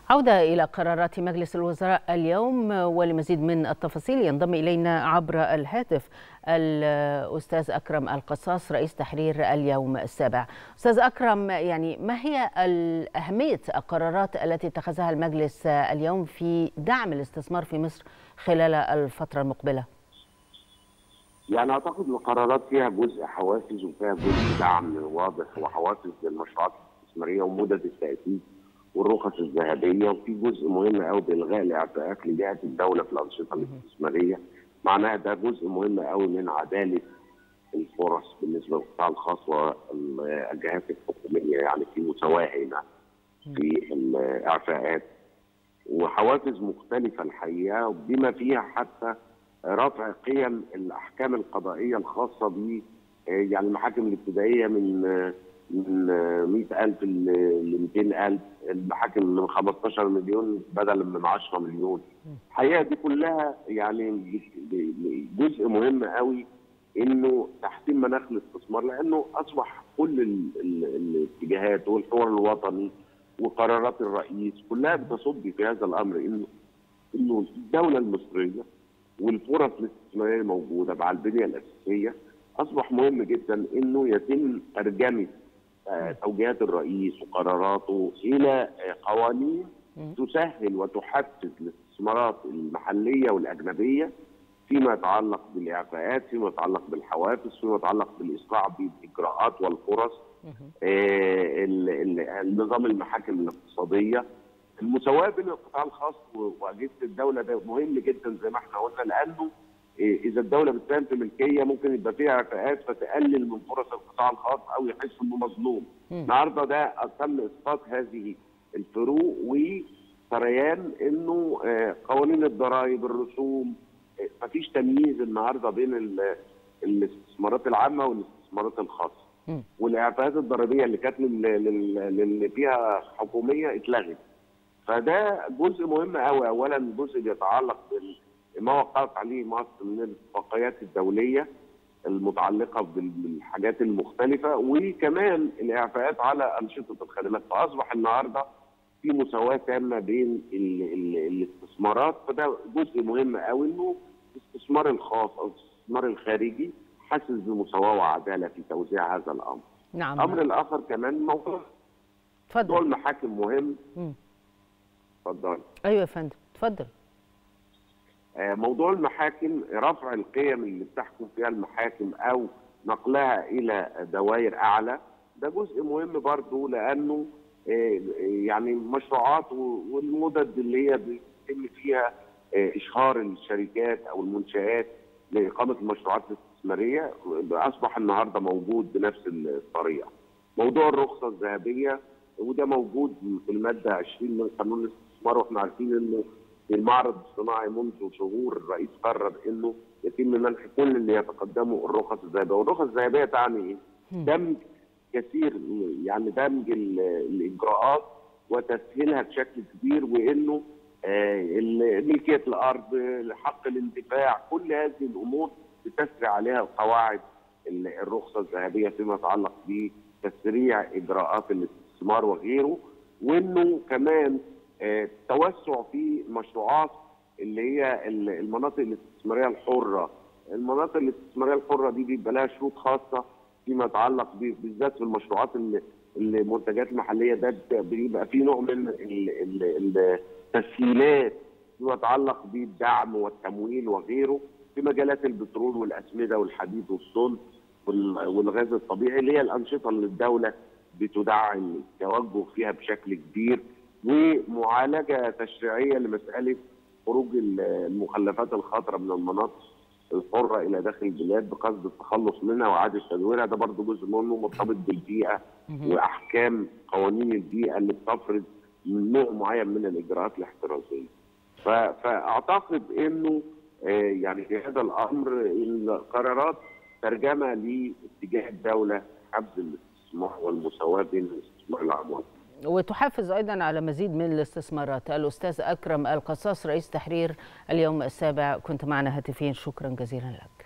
عودة إلى قرارات مجلس الوزراء اليوم ولمزيد من التفاصيل ينضم إلينا عبر الهاتف الأستاذ أكرم القصاص رئيس تحرير اليوم السابع أستاذ أكرم يعني ما هي أهمية القرارات التي اتخذها المجلس اليوم في دعم الاستثمار في مصر خلال الفترة المقبلة؟ يعني اعتقد القرارات فيها جزء حوافز وفيها جزء دعم واضح وحوافز للمشروعات الاستثماريه ومدد التاسيس والرخص الذهبيه وفي جزء مهم قوي بالغاء الاعفاءات لجهه الدوله في الانشطه الاستثماريه معناها ده جزء مهم قوي من عداله الفرص بالنسبه للقطاع الخاص والجهات الحكوميه يعني في مساواه هنا في الاعفاءات وحوافز مختلفه الحقيقه بما فيها حتى رفع قيم الاحكام القضائيه الخاصه ب يعني المحاكم الابتدائيه من من 100000 ل 200000 المحاكم من 15 مليون بدلا من 10 مليون الحقيقه دي كلها يعني جزء مهم قوي انه تحسين مناخ الاستثمار لانه اصبح كل الاتجاهات والحوار الوطني وقرارات الرئيس كلها بتصب في هذا الامر انه انه الدوله المصريه والفرص الاستثماريه الموجوده مع البنيه الاساسيه اصبح مهم جدا انه يتم ترجمه توجيهات الرئيس وقراراته الى قوانين تسهل وتحفز الاستثمارات المحليه والاجنبيه فيما يتعلق بالاعفاءات، فيما يتعلق بالحوافز، فيما يتعلق بالاسراع بالاجراءات والفرص، النظام المحاكم الاقتصاديه، المساواه بين القطاع الخاص واجهزه الدوله ده مهم جدا زي ما احنا قلنا لانه اذا الدوله بتساهم في ملكيه ممكن يبقى فيها اعفاءات فتقلل من فرص القطاع الخاص او يحس انه مظلوم. النهارده ده تم اسقاط هذه الفروق وسريان انه قوانين الضرائب الرسوم مفيش تمييز النهارده بين الاستثمارات العامه والاستثمارات الخاصه. والاعفاءات الضريبيه اللي كانت اللي فيها حكوميه اتلغت. فده جزء مهم قوي اولا جزء بيتعلق بما وقعت عليه مصر من الاتفاقيات الدوليه المتعلقه بالحاجات المختلفه وكمان الاعفاءات على انشطه الخدمات فاصبح النهارده في مساواه تامه بين ال ال الاستثمارات فده جزء مهم قوي انه الاستثمار الخاص او الاستثمار الخارجي حاسس بمساواه وعداله في توزيع هذا الامر. نعم الامر الاخر كمان موضوع موضوع المحاكم مهم اتفضل ايوه يا فندم اتفضل موضوع المحاكم رفع القيم اللي بتحكم فيها المحاكم او نقلها الى دوائر اعلى ده جزء مهم برضه لانه يعني مشروعات والمدد اللي هي بيتم فيها اشهار الشركات او المنشات لاقامه المشروعات الاستثماريه اصبح النهارده موجود بنفس الطريقه. موضوع الرخصه الذهبيه وده موجود في الماده 20 من قانون الاستثمار واحنا عارفين انه في المعرض الصناعي منذ شهور الرئيس قرر انه يتم منح كل اللي يتقدموا الرخص الذهبيه، والرخص الذهبيه تعني ايه؟ دمج كثير يعني دمج الاجراءات وتسهيلها بشكل كبير وانه ملكيه الارض، حق الانتفاع، كل هذه الامور بتسري عليها قواعد الرخصه الذهبيه فيما يتعلق بتسريع اجراءات الاستثمار وغيره وانه كمان توسع في مشروعات اللي هي المناطق الاستثماريه الحره المناطق الاستثماريه الحره دي بيبقى لها شروط خاصه فيما يتعلق بالذات في المشروعات المنتجات المحليه ده بيبقى في نوع من التسهيلات فيما يتعلق بالدعم والتمويل وغيره في مجالات البترول والاسمده والحديد والصلب والغاز الطبيعي اللي هي الانشطه اللي الدوله بتدعم التوجه فيها بشكل كبير ومعالجه تشريعيه لمساله خروج المخلفات الخطره من المناطق الحره الى داخل البلاد بقصد التخلص منها واعاده تدويرها ده برضه جزء منه مرتبط بالبيئه واحكام قوانين البيئه اللي بتفرض من نوع معين من الاجراءات الاحترازيه. فاعتقد انه يعني في هذا الامر القرارات ترجمه لاتجاه الدوله حفز الاستثمار والمساواه بين الاستثمار العام وتحافظ ايضا على مزيد من الاستثمارات الاستاذ اكرم القصاص رئيس تحرير اليوم السابع كنت معنا هاتفيا شكرا جزيلا لك